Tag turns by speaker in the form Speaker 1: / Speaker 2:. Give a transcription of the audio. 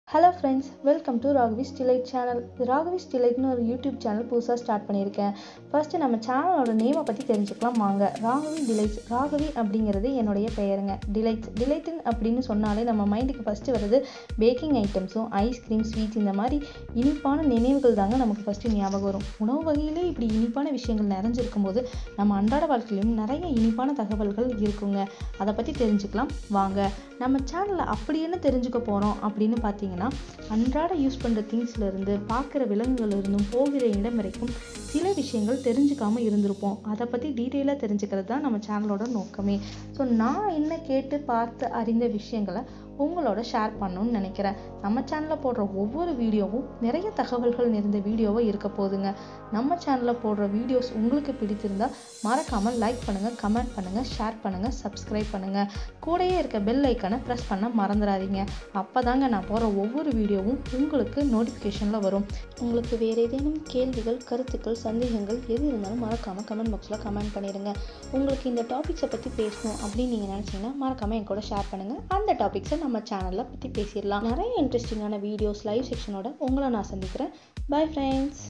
Speaker 1: hello friends welcome to Raghavi's delight channel Raghavi's டிலைட்னு ஒரு YouTube channel புதுசாக ஸ்டார்ட் பண்ணியிருக்கேன் ஃபர்ஸ்ட்டு நம்ம சேனலோட நேமை பற்றி தெரிஞ்சுக்கலாம் வாங்க ராகவி டிலைட்ஸ் ராகவி அப்படிங்கிறது என்னுடைய பெயருங்க டிலைட்ஸ் டிலைட்டன் அப்படின்னு சொன்னாலே நம்ம மைண்டுக்கு ஃபஸ்ட்டு வர்றது பேக்கிங் ஐட்டம்ஸும் ஐஸ்கிரீம் ஸ்வீட்ஸ் இந்த மாதிரி இனிப்பான நினைவுகள் தாங்க நமக்கு ஃபஸ்ட்டு ஞாபகம் வரும் உணவு வகையிலே இப்படி இனிப்பான விஷயங்கள் நிறைஞ்சிருக்கும் போது நம்ம அன்றாட வாழ்க்கையிலும் நிறைய இனிப்பான தகவல்கள் இருக்குங்க அதை பற்றி தெரிஞ்சுக்கலாம் வாங்க நம்ம சேனலில் அப்படி என்ன தெரிஞ்சுக்க போகிறோம் அப்படின்னு பார்த்தீங்கன்னா அன்றாட யூஸ் பண்ணுற திங்ஸ்லேருந்து பார்க்குற விலங்குகள் இருந்தும் போகிற இடம் வரைக்கும் சில விஷயங்கள் தெரிஞ்சுக்காம இருந்திருப்போம் அதை பற்றி டீட்டெயிலாக தெரிஞ்சுக்கிறது தான் நம்ம சேனலோட நோக்கமே ஸோ நான் என்ன கேட்டு பார்த்து அறிந்த விஷயங்களை உங்களோட ஷேர் பண்ணணும்னு நினைக்கிறேன் நம்ம சேனலில் போடுற ஒவ்வொரு வீடியோவும் நிறைய தகவல்கள் நிறைந்த வீடியோவாக இருக்க போகுதுங்க நம்ம சேனலில் போடுற வீடியோஸ் உங்களுக்கு பிடித்திருந்தால் மறக்காமல் லைக் பண்ணுங்கள் கமெண்ட் பண்ணுங்கள் ஷேர் பண்ணுங்கள் சப்ஸ்கிரைப் பண்ணுங்கள் கூடயே இருக்க பெல் ஐக்கனை ப்ரெஸ் பண்ண மறந்துடாதீங்க அப்போ தாங்க நான் போகிற ஒவ்வொரு வீடியோவும் உங்களுக்கு நோட்டிஃபிகேஷனில் வரும் உங்களுக்கு வேறு ஏதேனும் கேள்விகள் கருத்துக்கள் சந்தேகங்கள் எது இருந்தாலும் மறக்காமல் கமெண்ட் பாக்ஸில் கமெண்ட் பண்ணிடுங்க உங்களுக்கு இந்த டாபிக்ஸை பற்றி பேசணும் அப்படின்னு நீங்கள் நினச்சிங்கன்னா மறக்காமல் என் கூட ஷேர் பண்ணுங்கள் அந்த டாபிக்ஸை நம்ம சேனலில் பற்றி பேசிடலாம் நிறைய இன்ட்ரெஸ்டிங்கான வீடியோஸ் லைவ் செக்ஷனோட உங்களை நான் சந்திக்கிறேன் பை ஃப்ரெண்ட்ஸ்